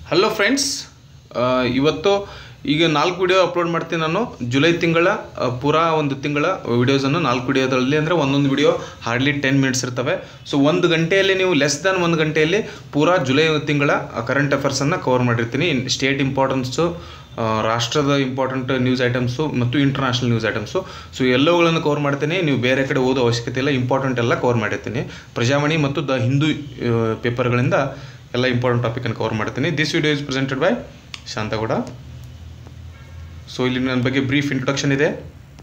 hello friends ಇವತ್ತು ಈಗ ನಾಲ್ಕು ವಿಡಿಯೋ ಅಪ್ಲೋಡ್ ಮಾಡ್ತೀನಿ ನಾನು ಜುಲೈ ತಿಂಗಳ ಆ, ಪೂರಾ ಒಂದು ತಿಂಗಳ ವಿಡಿಯೋಸನ್ನು ನಾಲ್ಕು ವಿಡಿಯೋದಲ್ಲಿ ಅಂದರೆ ಒಂದೊಂದು ವಿಡಿಯೋ ಹಾರ್ಡ್ಲಿ ಟೆನ್ ಮಿನಿಟ್ಸ್ ಇರ್ತವೆ ಸೊ ಒಂದು ಗಂಟೆಯಲ್ಲಿ ನೀವು ಲೆಸ್ ದ್ಯಾನ್ ಒಂದು ಗಂಟೆಯಲ್ಲಿ ಪೂರಾ ಜುಲೈ ತಿಂಗಳ ಕರೆಂಟ್ ಅಫೇರ್ಸನ್ನು ಕವರ್ ಮಾಡಿರ್ತೀನಿ ಸ್ಟೇಟ್ ಇಂಪಾರ್ಟೆನ್ಸು ರಾಷ್ಟ್ರದ ಇಂಪಾರ್ಟೆಂಟ್ ನ್ಯೂಸ್ ಐಟಮ್ಸು ಮತ್ತು ಇಂಟರ್ನ್ಯಾಷನಲ್ ನ್ಯೂಸ್ ಐಟಮ್ಸು ಸೊ ಎಲ್ಲವುಗಳನ್ನು ಕವರ್ ಮಾಡ್ತೀನಿ ನೀವು ಬೇರೆ ಕಡೆ ಓದೋ ಅವಶ್ಯಕತೆ ಇಲ್ಲ ಇಂಪಾರ್ಟೆಂಟ್ ಎಲ್ಲ ಕವರ್ ಮಾಡಿರ್ತೀನಿ ಪ್ರಜಾವಾಣಿ ಮತ್ತು ದ ಹಿಂದೂ ಪೇಪರ್ಗಳಿಂದ ಎಲ್ಲ ಇಂಪಾರ್ಟೆಂಟ್ ಟಾಪಿಕನ್ನು ಕವರ್ ಮಾಡ್ತೀನಿ this video is presented by Shantagowda so ಇಲ್ಲಿ ನನ್ನ ಬಗ್ಗೆ ಬ್ರೀಫ್ ಇಂಟ್ರೊಡಕ್ಷನ್ ಇದೆ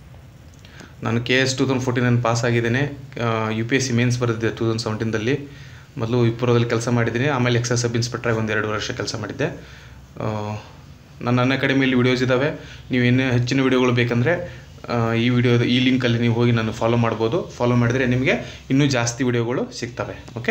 ನಾನು ಕೆ ಎಸ್ ಟೂ ತೌಸಂಡ್ ಫೋರ್ಟೀನಲ್ಲಿ ಪಾಸ್ ಆಗಿದ್ದೇನೆ U P S C mains ಬರೆದಿದ್ದೆ ಟೂ ತೌಸಂಡ್ ಸೆವೆಂಟೀನ್ದಲ್ಲಿ ಮೊದಲು ವಿಪ್ರೋದಲ್ಲಿ ಕೆಲಸ ಮಾಡಿದ್ದೀನಿ ಆಮೇಲೆ ಎಕ್ಸೈಸ್ ಸಬ್ ಇನ್ಸ್ಪೆಕ್ಟ್ರಾಗಿ ಒಂದು ಎರಡು ವರ್ಷ ಕೆಲಸ ಮಾಡಿದ್ದೆ ಆ, ನನ್ನ ಅನ್ ಅಕಾಡೆಮಿಯಲ್ಲಿ ವಿಡಿಯೋಸ್ ಇದ್ದಾವೆ ನೀವು ಇನ್ನೂ ಹೆಚ್ಚಿನ ವಿಡಿಯೋಗಳು ಬೇಕಂದರೆ ಆ, ಈ ವಿಡಿಯೋದ ಈ ಲಿಂಕಲ್ಲಿ ನೀವು ಹೋಗಿ ನಾನು ಫಾಲೋ ಮಾಡ್ಬೋದು ಫಾಲೋ ಮಾಡಿದರೆ ನಿಮಗೆ ಇನ್ನೂ ಜಾಸ್ತಿ ವಿಡಿಯೋಗಳು ಸಿಗ್ತವೆ okay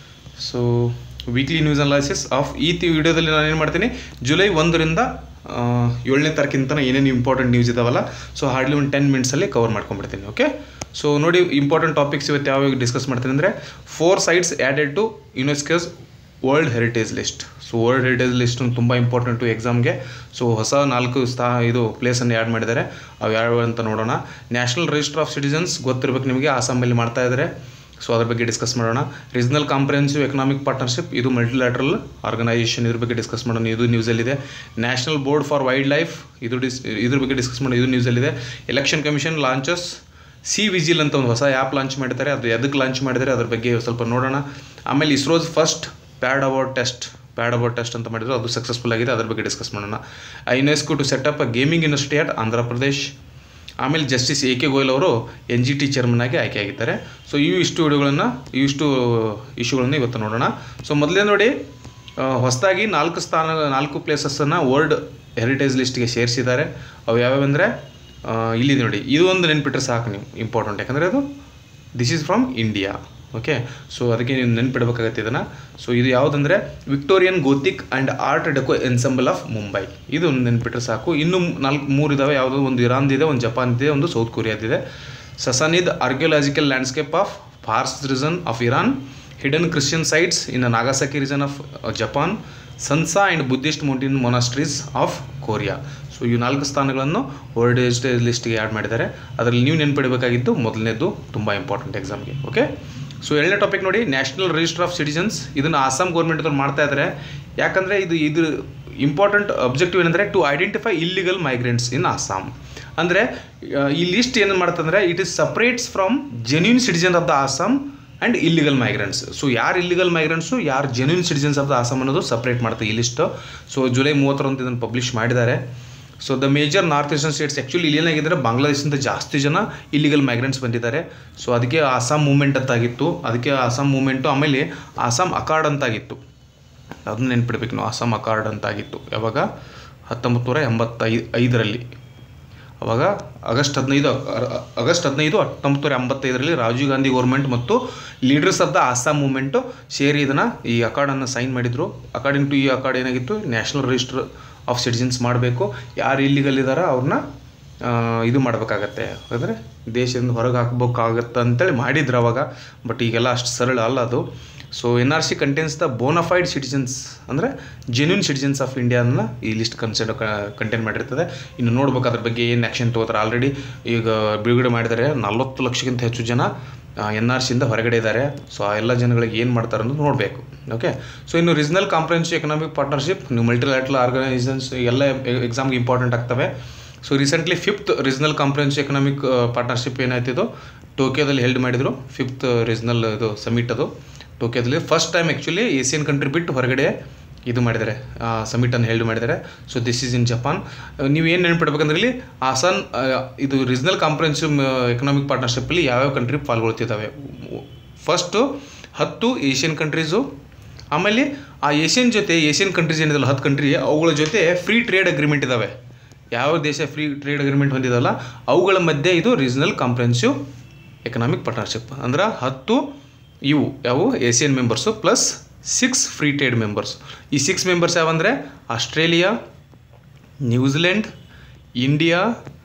so weekly news analysis of ಈ ತಿ ವಿಡಿಯೋದಲ್ಲಿ ನಾನು ಏನು ಮಾಡ್ತೀನಿ ಜುಲೈ ಒಂದರಿಂದ ಆ, ಏಳನೇ ತಾರೀಕಿನ ಏನೇನು ಇಂಪಾರ್ಟೆಂಟ್ ನ್ಯೂಸ್ ಇದಾವಲ್ಲ ಸೊ ಹಾರ್ಡ್ಲಿ ಒಂದು ಟೆನ್ ಮಿನಿಟ್ಸಲ್ಲಿ ಕವರ್ ಮಾಡ್ಕೊಂಡ್ಬಿಡ್ತೀನಿ ಓಕೆ ಸೊ ನೋಡಿ ಇಂಪಾರ್ಟೆಂಟ್ ಟಾಪಿಕ್ಸ್ ಇವತ್ತು ಯಾವಾಗ ಡಿಸ್ಕಸ್ ಮಾಡ್ತೀನಿ ಅಂದರೆ four sites added to UNESCO's world heritage list so world heritage list ತುಂಬ ಇಂಪಾರ್ಟೆಂಟು ಎಕ್ಸಾಮ್ಗೆ ಸೊ ಹೊಸ ನಾಲ್ಕು ಸ್ಥಾ ಇದು ಪ್ಲೇಸನ್ನು ಆ್ಯಡ್ ಮಾಡಿದ್ದಾರೆ ಅವು ಯಾವ್ಯಾವ ಅಂತ ನೋಡೋಣ ನ್ಯಾಷನಲ್ ರಿಜಿಸ್ಟರ್ ಆಫ್ ಸಿಟಿಸನ್ಸ್ ಗೊತ್ತಿರ್ಬೇಕು ನಿಮಗೆ ಆಸಾಮಲ್ಲಿ ಮಾಡ್ತಾ ಇದ್ದಾರೆ ಸೊ ಅದ್ರ ಬಗ್ಗೆ ಡಿಸ್ಕಸ್ ಮಾಡೋಣ ರೀಜನಲ್ ಕಾಂಪ್ರಹೆನ್ಸಿವ್ ಎಕನಾಮಿಕ್ ಪಾರ್ಟ್ನರ್ಶಿಪ್ ಇದು ಮಲ್ಟಿಲ್ಯಾಟ್ರಲ್ ಆರ್ಗನೈಸೇಷನ್ ಇದ್ರ ಬಗ್ಗೆ ಡಿಸ್ಕಸ್ ಮಾಡೋಣ ಇದು ನ್ಯೂಸಲ್ಲಿದೆ national board for wildlife ಇದು ಡಿಸ್ ಇದ್ರ ಬಗ್ಗೆ ಡಿಸ್ಕಸ್ ಮಾಡೋಣ ಇದು ನ್ಯೂಸಲ್ಲಿದೆ election commission launches C vigil ಅಂತ ಒಂದು ಹೊಸ ಆ್ಯಪ್ ಲಾಂಚ್ ಮಾಡಿದ್ದಾರೆ ಅದು ಎದಕ್ಕೆ ಲಾಂಚ್ ಮಾಡಿದ್ದಾರೆ ಅದ್ರ ಬಗ್ಗೆ ಸ್ವಲ್ಪ ನೋಡೋಣ ಆಮೇಲೆ ISRO's first pad abort test pad abort test ಅಂತ ಮಾಡಿದ್ರು ಅದು ಸಕ್ಸಸ್ಫುಲ್ ಆಗಿದೆ ಅದ್ರ ಬಗ್ಗೆ ಡಿಸ್ಕಸ್ ಮಾಡೋಣ UNESCO to set up a gaming university at Andhra Pradesh ಆಮೇಲೆ ಜಸ್ಟಿಸ್ ಎ ಕೆ ಗೋಯಲ್ ಅವರು ಎನ್ ಜಿ ಟಿ ಚೇರ್ಮನ್ ಆಗಿ ಆಯ್ಕೆಯಾಗಿದ್ದಾರೆ ಸೊ ಇವು ಇಷ್ಟು ವಿಡಿಯೋಗಳನ್ನು ಇವಿಷ್ಟು ಇಶ್ಯೂಗಳನ್ನು ಇವತ್ತು ನೋಡೋಣ ಸೊ ಮೊದಲೇ ನೋಡಿ ಹೊಸದಾಗಿ ನಾಲ್ಕು ಸ್ಥಾನ ನಾಲ್ಕು ಪ್ಲೇಸಸ್ಸನ್ನು ವರ್ಲ್ಡ್ ಹೆರಿಟೇಜ್ ಲಿಸ್ಟ್ಗೆ ಸೇರಿಸಿದ್ದಾರೆ ಅವು ಯಾವ್ಯಾವಂದರೆ ಇಲ್ಲಿದೆ ನೋಡಿ ಇದು ಒಂದು ನೆನ್ಪಿಟ್ರೆ ಸಾಕು ನೀವು ಇಂಪಾರ್ಟೆಂಟ್ ಯಾಕಂದರೆ ಅದು this is from India okay so ಅದಕ್ಕೆ ನೀವು ನೆನ್ಪಿಡ್ಬೇಕಾಗತ್ತೆ ಇದನ್ನು ಸೊ ಇದು ಯಾವುದಂದರೆ Victorian Gothic and art deco ensemble of Mumbai ಇದು ಒಂದು ನೆನ್ಪಿಟ್ರೆ ಸಾಕು ಇನ್ನೂ ನಾಲ್ಕು ಮೂರು ಇದಾವೆ ಯಾವುದೋ ಒಂದು ಇರಾನ್ದಿದೆ ಒಂದು ಜಪಾನ್ದಿದೆ ಒಂದು ಸೌತ್ ಕೊರಿಯಾದಿದೆ Sassanid archaeological landscape of Fars region of Iran hidden Christian sites in Nagasaki region of Japan Sansa and Buddhist mountain monasteries of Korea so ಈ ನಾಲ್ಕು ಸ್ಥಾನಗಳನ್ನು ವರ್ಲ್ಡ್ ಹೆರಿಟೇಜ್ ಲಿಸ್ಟ್ಗೆ ಆ್ಯಡ್ ಮಾಡಿದ್ದಾರೆ ಅದರಲ್ಲಿ ನೀವು ನೆನ್ಪಿಡಬೇಕಾಗಿದ್ದು ಮೊದಲನೇದು ತುಂಬ ಇಂಪಾರ್ಟೆಂಟ್ ಎಕ್ಸಾಮ್ಗೆ ಓಕೆ ಸೊ ಏಳನೇ ಟಾಪಿಕ್ ನೋಡಿ ನ್ಯಾಷನಲ್ ರಿಜಿಸ್ಟರ್ ಆಫ್ ಸಿಟಿಸನ್ಸ್ ಇದನ್ನು ಆಸಾಮ್ ಗೌರ್ಮೆಂಟ್ದವ್ರು ಮಾಡ್ತಾ ಇದ್ದಾರೆ ಯಾಕಂದರೆ ಇದು ಇದು ಇಂಪಾರ್ಟೆಂಟ್ ಅಬ್ಜೆಕ್ಟಿವ್ ಏನಂದರೆ to identify illegal migrants in Assam ಅಂದರೆ ಈ ಲಿಸ್ಟ್ ಏನು ಮಾಡ್ತಂದ್ರೆ it is separates from genuine citizen of the Assam and illegal migrants so ಯಾರು ಇಲ್ಲಿಗಲ್ ಮೈಗ್ರೆಂಟ್ಸು ಯಾರು genuine citizens of the Assam ಅನ್ನೋದು ಸಪ್ರೇಟ್ ಮಾಡ್ತಾರೆ ಈ ಲಿಸ್ಟು ಸೊ ಜುಲೈ ಮೂವತ್ತರಂದು ಇದನ್ನು ಪಬ್ಲಿಷ್ ಮಾಡಿದ್ದಾರೆ so the major north eastern states actually ಇಲ್ಲಿ ಏನಾಗಿದ್ದರೆ ಬಾಂಗ್ಲಾದೇಶದಿಂದ ಜಾಸ್ತಿ ಜನ ಇಲ್ಲಿಗಲ್ ಮೈಗ್ರೆಂಟ್ಸ್ ಬಂದಿದ್ದಾರೆ ಸೊ ಅದಕ್ಕೆ ಆಸಾಮ್ ಮೂಮೆಂಟ್ ಅಂತಾಗಿತ್ತು ಅದಕ್ಕೆ ಆಸಾಮ್ ಮೂಮೆಂಟು ಆಮೇಲೆ ಆಸಾಮ್ ಅಕಾರ್ಡ್ ಅಂತಾಗಿತ್ತು ಅದನ್ನ ನೆನ್ಪಿಡ್ಬೇಕು ನಾವು ಆಸಾಮ್ ಅಕಾರ್ಡ್ ಅಂತಾಗಿತ್ತು ಯಾವಾಗ ಹತ್ತೊಂಬತ್ತು ನೂರ ಎಂಬತ್ತೈ ಐದರಲ್ಲಿ ಅವಾಗ ಆಗಸ್ಟ್ ಹದಿನೈದು ಆಗಸ್ಟ್ ಹದಿನೈದು ಹತ್ತೊಂಬತ್ತು ನೂರ ಎಂಬತ್ತೈದರಲ್ಲಿ ರಾಜೀವ್ ಗಾಂಧಿ ಗೌರ್ಮೆಂಟ್ ಮತ್ತು leaders of the Assam movement ಸೇರಿ ಇದನ್ನು ಈ ಅಕಾರ್ಡನ್ನು ಸೈನ್ ಮಾಡಿದರು ಅಕಾರ್ಡಿಂಗ್ ಟು ಈ ಅಕಾರ್ಡ್ ಏನಾಗಿತ್ತು ನ್ಯಾಷನಲ್ ರಿಜಿಸ್ಟರ್ ಆಫ್ ಸಿಟಿಸನ್ಸ್ ಮಾಡಬೇಕು ಯಾರು ಇಲ್ಲಿಗಲ್ ಇದ್ದಾರೋ ಅವ್ರನ್ನ ಆ, ಇದು ಮಾಡಬೇಕಾಗತ್ತೆ ಅಂದರೆ ದೇಶದಿಂದ ಹೊರಗೆ ಹಾಕ್ಬೇಕಾಗತ್ತೆ ಅಂತೇಳಿ ಮಾಡಿದ್ರು ಅವಾಗ ಬಟ್ ಈಗೆಲ್ಲ ಅಷ್ಟು ಸರಳ ಅಲ್ಲ ಅದು so N R C contains the bonafide citizens ಅಂದರೆ ಜೆನ್ಯೂನ್ ಸಿಟಿಸನ್ಸ್ ಆಫ್ ಇಂಡಿಯಾನ ಈ ಲಿಸ್ಟ್ ಕನ್ಸಿಡರ್ ಕಂಟೈನ್ ಮಾಡಿರ್ತದೆ ಇನ್ನು ನೋಡ್ಬೇಕು ಅದ್ರ ಬಗ್ಗೆ ಏನು ಆ್ಯಕ್ಷನ್ ತೊಗೋತಾರೆ ಆಲ್ರೆಡಿ ಈಗ ಬಿಡುಗಡೆ ಮಾಡಿದ್ದಾರೆ ನಲ್ವತ್ತು ಲಕ್ಷಕ್ಕಿಂತ ಹೆಚ್ಚು ಜನ ಎನ್ ಆರ್ ಸಿಯಿಂದ ಹೊರಗಡೆ ಇದ್ದಾರೆ ಸೊ ಆ ಎಲ್ಲ ಜನಗಳಿಗೆ ಏನು ಮಾಡ್ತಾರೆ ಅನ್ನೋದು ನೋಡಬೇಕು ಓಕೆ ಸೊ ಇನ್ನು ರೀಜನಲ್ ಕಾಂಪ್ರಹೆನ್ಸಿವ್ ಎಕನಾಮಿಕ್ ಪಾರ್ಟ್ನರ್ಶಿಪ್ ನೀವು ಮಲ್ಟಿಲ್ಯಾಟ್ರಲ್ ಆರ್ಗನೈಸೇಷನ್ಸ್ ಎಲ್ಲ ಎಕ್ಸಾಮ್ಗೆ ಇಂಪಾರ್ಟೆಂಟ್ ಆಗ್ತವೆ so recently fifth regional comprehensive economic partnership ಏನಾಯ್ತಿದು ಟೋಕಿಯೋದಲ್ಲಿ ಹೆಲ್ಡ್ ಮಾಡಿದರು ಫಿಫ್ತ್ ರೀಜನಲ್ ಇದು ಸಮಿಟ್ ಅದು ಟೋಕಿಯೋದಲ್ಲಿ first time actually ASEAN country ಬಿಟ್ಟು ಹೊರಗಡೆ ಇದು ಮಾಡಿದ್ದಾರೆ ಸಮಿಟನ್ನು ಹೆಲ್ಡ್ ಮಾಡಿದ್ದಾರೆ so this is in Japan ನೀವು ಏನು ನೆನ್ಪಿಡ್ಬೇಕಂದ್ರೆ ಇಲ್ಲಿ ಆಸಾನ್ ಆ, ಇದು ರೀಜನಲ್ ಕಾಂಪ್ರಹೆನ್ಸಿವ್ ಎಕನಾಮಿಕ್ ಪಾರ್ಟ್ನರ್ಶಿಪ್ಪಲ್ಲಿ ಯಾವ್ಯಾವ ಕಂಟ್ರಿ ಪಾಲ್ಗೊಳ್ತಿದ್ದಾವೆ ಫಸ್ಟು ಹತ್ತು ಏಷ್ಯನ್ ಕಂಟ್ರೀಸು ಆಮೇಲೆ ಆ ಏಷ್ಯನ್ ಜೊತೆ ಏಷ್ಯನ್ ಕಂಟ್ರೀಸ್ ಏನಿದಲ್ಲ ಹತ್ತು ಕಂಟ್ರಿ ಅವುಗಳ ಜೊತೆ ಫ್ರೀ ಟ್ರೇಡ್ ಅಗ್ರಿಮೆಂಟ್ ಇದ್ದಾವೆ ಯಾವ ದೇಶ ಫ್ರೀ ಟ್ರೇಡ್ ಅಗ್ರಿಮೆಂಟ್ ಹೊಂದಿದಲ್ಲ ಅವುಗಳ ಮಧ್ಯೆ ಇದು ರೀಜನಲ್ ಕಾಂಪ್ರಹೆನ್ಸಿವ್ ಎಕನಾಮಿಕ್ ಪಾರ್ಟ್ನರ್ಶಿಪ್ ಅಂದ್ರೆ ಹತ್ತು ಇವು ಯಾವು ASEAN members plus six free trade members ಈ ಸಿಕ್ಸ್ ಮೆಂಬರ್ಸ್ ಯಾವಂದರೆ Australia New Zealand India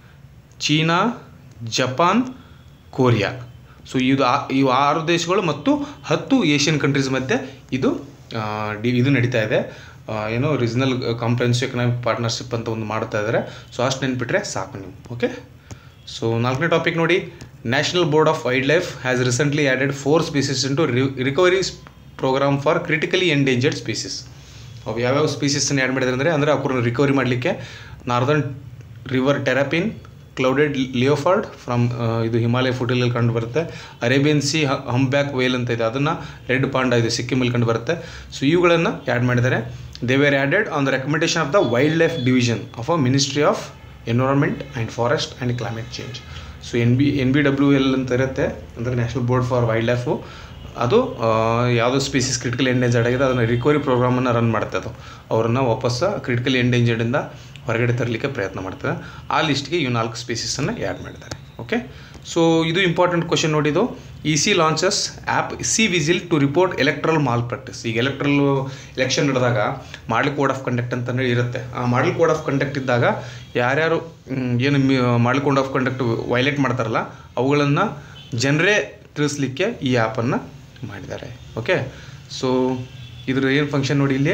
China Japan Korea so ಇದು ಆ- ಇವು ಆರು ದೇಶಗಳು ಮತ್ತು ಹತ್ತು ಏಷ್ಯನ್ ಕಂಟ್ರೀಸ್ ಮಧ್ಯೆ ಇದು ಆ, ಡಿ ಇದು ನಡೀತಾ ಇದೆ ಆ, ಏನು ರೀಜನಲ್ ಕಾಂಪ್ರೆನ್ಸಿವ್ ಎಕನಾಮಿಕ್ ಪಾರ್ಟ್ನರ್ಶಿಪ್ ಅಂತ ಒಂದು ಮಾಡ್ತಾ ಇದ್ದಾರೆ ಸೊ ಅಷ್ಟು ನೆನ್ಪಿಟ್ರೆ ಸಾಕು ನೀವು ಓಕೆ ಸೊ ನಾಲ್ಕನೇ ಟಾಪಿಕ್ ನೋಡಿ national board of wildlife has recently added four species into recovery programme for critically endangered species ಅವು ಯಾವ್ಯಾವ ಸ್ಪೀಸೀಸನ್ನು ಆ್ಯಡ್ ಮಾಡಿದ್ದಾರೆ ಅಂದರೆ ಅಂದರೆ ಅವ್ರನ್ನ ರಿಕವರಿ ಮಾಡಲಿಕ್ಕೆ northern river terrapin clouded leopard from ಇದು ಹಿಮಾಲಯ ಫುಟಿಲಲ್ಲಿ ಕಂಡು ಬರುತ್ತೆ ಅರೇಬಿಯನ್ ಸಿ ಹಂಬ್ಯಾಕ್ ವೇಲ್ ಅಂತ ಇದೆ ಅದನ್ನು ರೆಡ್ ಪಾಂಡ ಇದು ಸಿಕ್ಕಿಮಲ್ಲಿ ಕಂಡು ಬರುತ್ತೆ ಸೊ ಇವುಗಳನ್ನು ಆ್ಯಡ್ ಮಾಡಿದ್ದಾರೆ they were added on the recommendation of the wildlife division of a ministry of environment and forest and climate change so N B N B W L ಅಂತ ಇರುತ್ತೆ ಅಂದರೆ national board for wildlife ಅದು ಆ, ಯಾವುದೋ species critical endangered ಆಗಿದೆ ಅದನ್ನು recovery ಪ್ರೋಗ್ರಾಮನ್ನು run ಮಾಡುತ್ತೆ ಅದು ಅವ್ರನ್ನ ವಾಪಸ್ ಕ್ರಿಟಿಕಲ್ ಎಂಡೇಂಜರ್ಡಿಂದ ಹೊರಗಡೆ ತರಲಿಕ್ಕೆ ಪ್ರಯತ್ನ ಮಾಡ್ತದೆ ಆ ಲಿಸ್ಟ್ಗೆ ಇವು ನಾಲ್ಕು ಸ್ಪೀಸೀಸನ್ನು ಆ್ಯಡ್ ಮಾಡಿದ್ದಾರೆ ಓಕೆ ಸೊ ಇದು ಇಂಪಾರ್ಟೆಂಟ್ ಕ್ವಶನ್ ನೋಡಿದ್ದು E C launches app C vigil to report electoral malpractice ಈಗ ಎಲೆಕ್ಟ್ರಲ್ ಎಲೆಕ್ಷನ್ ನಡೆದಾಗ ಮಾಡಲ್ ಕೋಡ್ ಆಫ್ ಕಂಡಕ್ಟ್ ಅಂತಲೇ ಇರುತ್ತೆ ಆ ಮಾಡಲ್ ಕೋಡ್ ಆಫ್ ಕಂಡಕ್ಟ್ ಇದ್ದಾಗ ಯಾರ್ಯಾರು ಮ್, ಏನು model code of conduct violate ಮಾಡ್ತಾರಲ್ಲ ಅವುಗಳನ್ನು ಜನರೇ ತಿಳಿಸ್ಲಿಕ್ಕೆ ಈ ಆ್ಯಪನ್ನು ಮಾಡಿದ್ದಾರೆ ಓಕೆ ಸೊ ಇದ್ರ ಏನು ಫಂಕ್ಷನ್ ನೋಡಿ ಇಲ್ಲಿ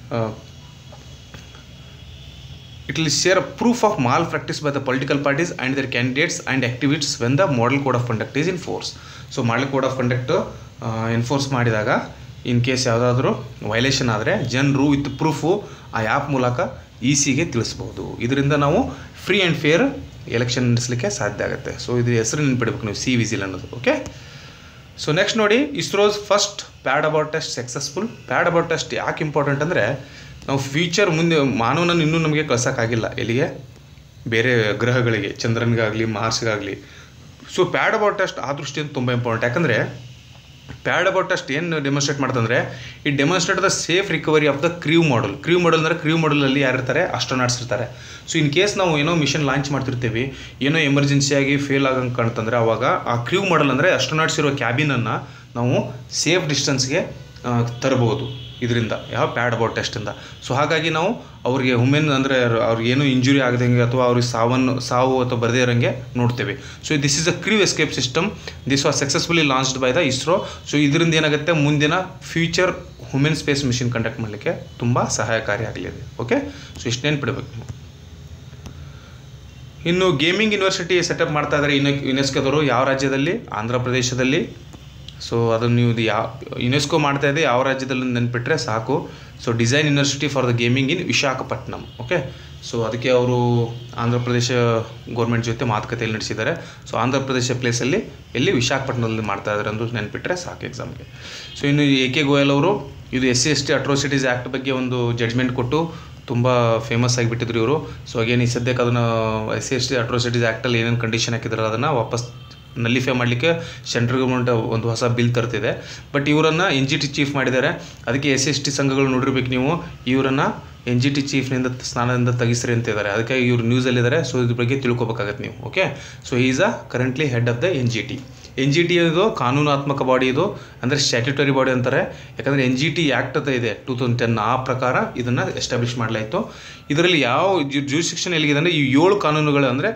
it will share proof of malpractice by the political parties and their candidates and activists when the model code of conduct is in force so model code of conduct enforce ಮಾಡಿದಾಗ in case ಯಾವುದಾದ್ರೂ violation ಆದರೆ ಜನರು with proof ಆ app ಮೂಲಕ E ಸಿಗೆ ತಿಳಿಸ್ಬೋದು ಇದರಿಂದ ನಾವು ಫ್ರೀ ಆ್ಯಂಡ್ ಫೇರ್ ಎಲೆಕ್ಷನ್ ನಡೆಸಲಿಕ್ಕೆ ಸಾಧ್ಯ ಆಗುತ್ತೆ ಸೊ ಇದು ಹೆಸರು ನೆನ್ಪಿಡ್ಬೇಕು ನೀವು ಸಿ ವಿಸಿಲ್ ಅನ್ನೋದು ಓಕೆ ಸೊ ನೆಕ್ಸ್ಟ್ ನೋಡಿ ISRO's first pad abort test successful pad abort test ಯಾಕೆ ಇಂಪಾರ್ಟೆಂಟ್ ಅಂದರೆ ನಾವು ಫ್ಯೂಚರ್ ಮುಂದೆ ಮಾನವನನ್ನು ಇನ್ನೂ ನಮಗೆ ಕಳ್ಸೋಕ್ಕಾಗಿಲ್ಲ ಎಲ್ಲಿಗೆ ಬೇರೆ ಗ್ರಹಗಳಿಗೆ ಚಂದ್ರನಿಗಾಗಲಿ ಮಾರ್ಸ್ಗಾಗಲಿ ಸೊ ಪ್ಯಾಡ್ ಅಬೌಟ್ ಟೆಸ್ಟ್ ಆ ದೃಷ್ಟಿಯಿಂದ ತುಂಬ ಇಂಪಾರ್ಟೆಂಟ್ ಯಾಕಂದರೆ ಪ್ಯಾಡ್ ಅಬೌಟ್ ಟೆಸ್ಟ್ ಏನು ಡೆಮಾನ್ಸ್ಟ್ರೇಟ್ ಮಾಡ್ತಂದ್ರೆ ಈ demonstrate the safe recovery of the crew module crew module ಅಂದರೆ ಕ್ರೀವ್ ಮಾಡಲಲ್ಲಿ ಯಾರಿರ್ತಾರೆ ಅಸ್ಟ್ರೋನಾಟ್ಸ್ ಇರ್ತಾರೆ ಸೊ ಇನ್ ಕೇಸ್ ನಾವು ಏನೋ ಮಿಷನ್ ಲಾಂಚ್ ಮಾಡ್ತಿರ್ತೀವಿ ಏನೋ ಎಮರ್ಜೆನ್ಸಿಯಾಗಿ ಫೇಲ್ ಆಗಂಗೆ ಕಾಣ್ತಂದ್ರೆ ಅವಾಗ ಆ ಕ್ರೀವ್ ಮಾಡಲ್ ಅಂದರೆ ಅಸ್ಟ್ರೋನಾಟ್ಸ್ ಇರೋ ಕ್ಯಾಬಿನನ್ನು ನಾವು ಸೇಫ್ ಡಿಸ್ಟೆನ್ಸ್ಗೆ ತರಬಹುದು ಇದರಿಂದ ಯಾವ ಪ್ಯಾಡ್ ಅಬೌಟ್ ಟೆಸ್ಟಿಂದ ಸೊ ಹಾಗಾಗಿ ನಾವು ಅವ್ರಿಗೆ ಹುಮೆನ್ ಅಂದರೆ ಅವ್ರಿಗೆ ಏನು ಇಂಜುರಿ ಆಗದಂಗೆ ಅಥವಾ ಅವ್ರಿಗೆ ಸಾವನ್ನು ಸಾವು ಅಥವಾ ಬರದೇ ಇರೋಂಗೆ ನೋಡ್ತೇವೆ so this is a crew escape system this was successfully launched by the ISRO so ಇದರಿಂದ ಏನಾಗುತ್ತೆ ಮುಂದಿನ future human space mission conduct ಮಾಡಲಿಕ್ಕೆ ತುಂಬ ಸಹಾಯಕಾರಿಯಾಗಲಿದೆ ಓಕೆ ಸೊ ಇಷ್ಟು ನೆನ್ಪಿಡ್ಬೇಕು ನೀವು ಇನ್ನು ಗೇಮಿಂಗ್ ಯೂನಿವರ್ಸಿಟಿ ಸೆಟಪ್ ಮಾಡ್ತಾ ಇದ್ದಾರೆ ಇನ್ನು ಯುನೆಸ್ಕೋದವರು ಯಾವ ರಾಜ್ಯದಲ್ಲಿ ಆಂಧ್ರ ಪ್ರದೇಶದಲ್ಲಿ ಸೊ ಅದನ್ನು ನೀವು ಇದು ಯಾವ ಯುನೆಸ್ಕೋ ಮಾಡ್ತಾ ಇದೆ ಯಾವ ರಾಜ್ಯದಲ್ಲಿ ನೆನ್ಪಿಟ್ರೆ ಸಾಕು so design university for the gaming in Visakhapatnam okay so ಅದಕ್ಕೆ ಅವರು ಆಂಧ್ರ ಪ್ರದೇಶ ಗೌರ್ಮೆಂಟ್ ಜೊತೆ ಮಾತುಕತೆಯಲ್ಲಿ ನಡೆಸಿದ್ದಾರೆ ಸೊ ಆಂಧ್ರ ಪ್ರದೇಶ ಪ್ಲೇಸಲ್ಲಿ ಎಲ್ಲಿ ವಿಶಾಖಪಟ್ಟಣದಲ್ಲಿ ಮಾಡ್ತಾ ಇದ್ದಾರೆ ಅಂದು ನೆನ್ಪಿಟ್ರೆ ಸಾಕು ಎಕ್ಸಾಮ್ಗೆ ಸೊ ಇನ್ನು ಎ ಕೆ ಗೋಯಲ್ ಅವರು ಇದು S C S T atrocities act ಬಗ್ಗೆ ಒಂದು ಜಡ್ಜ್ಮೆಂಟ್ ಕೊಟ್ಟು ತುಂಬ ಫೇಮಸ್ ಆಗಿಬಿಟ್ಟಿದ್ರು ಇವರು ಸೊ ಅಗೇನ್ ಈ ಸದ್ಯಕ್ಕೆ ಅದನ್ನು S C S T atrocities ಆ್ಯಕ್ಟಲ್ಲಿ ಏನೇನು ಕಂಡೀಷನ್ ಹಾಕಿದ್ರು ಅದನ್ನು ವಾಪಸ್ ನಲ್ಲಿಫೈ ಮಾಡಲಿಕ್ಕೆ ಸೆಂಟ್ರಲ್ ಗೌರ್ಮೆಂಟ್ ಒಂದು ಹೊಸ ಬಿಲ್ ತರ್ತಿದೆ ಬಟ್ ಇವರನ್ನು ಎನ್ ಜಿ ಟಿ ಚೀಫ್ ಮಾಡಿದ್ದಾರೆ ಅದಕ್ಕೆ ಎಸ್ ಎಸ್ ಟಿ ಸಂಘಗಳು ನೋಡಿರ್ಬೇಕು ನೀವು ಇವರನ್ನು ಎನ್ ಜಿ ಟಿ ಚೀಫ್ನಿಂದ ಸ್ನಾನದಿಂದ ತೆಗಿಸ್ರಿ ಅಂತ ಇದ್ದಾರೆ ಅದಕ್ಕೆ ಇವರು ನ್ಯೂಸಲ್ಲಿದ್ದಾರೆ ಸೊ ಇದ್ರ ಬಗ್ಗೆ ತಿಳ್ಕೊಬೇಕಾಗತ್ತೆ ನೀವು okay so is uh currently head of the N G T N G T ಇದು ಕಾನೂನಾತ್ಮಕ ಬಾಡಿ ಇದು ಅಂದರೆ ಸ್ಟ್ಯಾಟ್ಯೂಟರಿ ಬಾಡಿ ಅಂತಾರೆ ಯಾಕಂದರೆ ಎನ್ ಜಿ ಟಿ ಆ್ಯಕ್ಟ್ ಅಂತ ಇದೆ ಟೂ ತೌಸಂಡ್ ಟೆನ್ ಆ ಪ್ರಕಾರ ಇದನ್ನು ಎಸ್ಟಾಬ್ಲಿಷ್ ಮಾಡಲಾಯಿತು ಇದರಲ್ಲಿ ಯಾವ ಜೂರಿಸ್ಟಿಕ್ಷನ್ ಎಲ್ಲಿಗಿದೆ ಅಂದರೆ ಈ ಏಳು ಕಾನೂನುಗಳು ಅಂದರೆ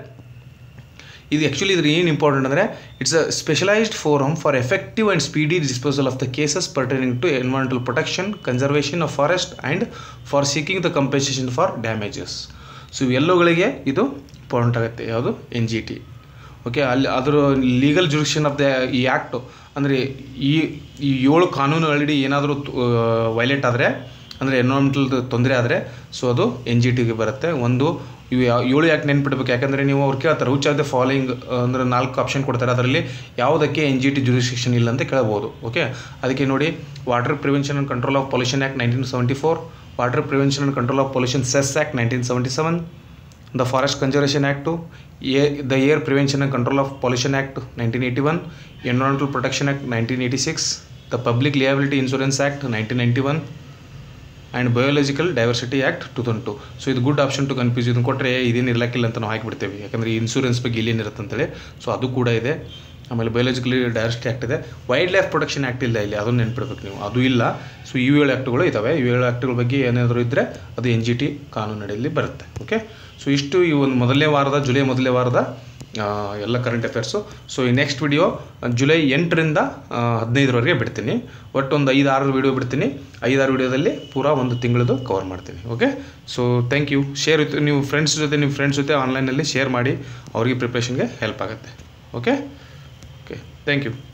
ಇದು ಆ್ಯಕ್ಚುಲಿ ಇದ್ರ ಏನು ಇಂಪಾರ್ಟೆಂಟ್ ಅಂದರೆ it's a specialized forum for effective and speedy disposal of the cases pertaining to environmental protection conservation of forest and for seeking the compensation for damages so ಇವೆಲ್ಲವುಗಳಿಗೆ ಇದು ಇಂಪಾರ್ಟೆಂಟ್ ಆಗುತ್ತೆ ಯಾವುದು ಎನ್ ಜಿ ಟಿ ಓಕೆ ಅಲ್ಲಿ ಅದರ legal jurisdiction of the ಈ act ಅಂದರೆ ಈ ಈ ಏಳು ಕಾನೂನು ಆಲ್ರೆಡಿ ಏನಾದರೂ ವೈಲೇಟ್ ಆದರೆ ಅಂದರೆ ಎನ್ವೈರನ್ಮೆಂಟಲ್ ತೊಂದರೆ ಆದರೆ ಸೊ ಅದು ಎನ್ ಜಿ ಟಿಗೆ ಬರುತ್ತೆ ಒಂದು ಇವು ಯಾವ ಏಳು ಯಾಕೆ ನೆನ್ಪಿಡ್ಬೇಕು ಯಾಕಂದರೆ ನೀವು ಅವ್ರು ಕೇಳ್ತಾರೆ ವಿಚ್ ಆರ್ ದ ಫಾಲೋಯಿಂಗ್ ಅಂದರೆ ನಾಲ್ಕು ಆಪ್ಷನ್ ಕೊಡ್ತಾರೆ ಅದರಲ್ಲಿ ಯಾವುದಕ್ಕೆ ಎನ್ ಜಿ ಟಿ ಜುರಿಸ್ಟಿಕ್ಷನ್ ಇಲ್ಲ ಅಂತ ಕೇಳ್ಬೋದು ಓಕೆ ಅದಕ್ಕೆ ನೋಡಿ water prevention and control of pollution act nineteen seventy four water prevention and control of pollution cess act nineteen seventy seven the forest conservation act uh the air prevention and control of pollution act nineteen eighty one environmental protection act nineteen eighty six the public liability insurance act nineteen ninety one and biological diversity act two thousand two so ಇದು good option to confuse ಇದನ್ನು ಕೊಟ್ಟರೆ ಇದೇನು ಇರ್ಲಕ್ಕಿಲ್ಲ ಅಂತ ನಾವು ಹಾಕಿಬಿಡ್ತೇವೆ ಯಾಕಂದರೆ ಈ insurance ಬಗ್ಗೆ ಇಲ್ಲೇನಿರುತ್ತೆ ಅಂತೇಳಿ ಸೊ ಅದು ಕೂಡ ಇದೆ ಆಮೇಲೆ ಬಯೋಲಾಜಿಕಲಿ ಡೈವರ್ಸಿಟಿ ಆ್ಯಕ್ಟ್ ಇದೆ ವೈಲ್ಡ್ ಲೈಫ್ ಪ್ರೊಟೆಕ್ಷನ್ ಆ್ಯಕ್ಟ್ ಇಲ್ಲ ಇಲ್ಲಿ ಅದನ್ನು ನೆನ್ಪಿಡ್ಬೇಕು ನೀವು ಅದು ಇಲ್ಲ ಸೊ ಇವು ಏಳು ಆ್ಯಕ್ಟ್ಗಳು ಇದ್ದಾವೆ ಇವು ಏಳು ಆ್ಯಕ್ಟ್ಗಳ ಬಗ್ಗೆ ಏನಾದರೂ ಇದ್ದರೆ ಅದು ಎನ್ ಜಿ ಟಿ ಕಾನೂನು ಅಡಿಯಲ್ಲಿ ಬರುತ್ತೆ ಓಕೆ ಸೊ ಇಷ್ಟು ಈ ಒಂದು ಮೊದಲನೇ ವಾರದ ಜುಲೈ ಮೊದಲನೇ ವಾರದ ಆ, ಎಲ್ಲ ಕರೆಂಟ್ ಅಫೇರ್ಸು ಸೊ ಈ ನೆಕ್ಸ್ಟ್ ವಿಡಿಯೋ ಜುಲೈ ಎಂಟರಿಂದ ಆ, ಹದಿನೈದರವರೆಗೆ ಬಿಡ್ತೀನಿ ಒಟ್ಟು ಒಂದು ಐದು ಆರು ವಿಡಿಯೋ ಬಿಡ್ತೀನಿ ಐದಾರು ವಿಡಿಯೋದಲ್ಲಿ ಪೂರಾ ಒಂದು ತಿಂಗಳದು ಕವರ್ ಮಾಡ್ತೀನಿ okay so thank you share with ನೀವು ಫ್ರೆಂಡ್ಸ್ ಜೊತೆ ನಿಮ್ಮ ಫ್ರೆಂಡ್ಸ್ ಜೊತೆ ಆನ್ಲೈನಲ್ಲಿ ಶೇರ್ ಮಾಡಿ ಅವರಿಗೆ ಪ್ರಿಪ್ರೇಷನ್ಗೆ ಹೆಲ್ಪ್ ಆಗುತ್ತೆ ಓಕೆ ಓಕೆ ಥ್ಯಾಂಕ್ ಯು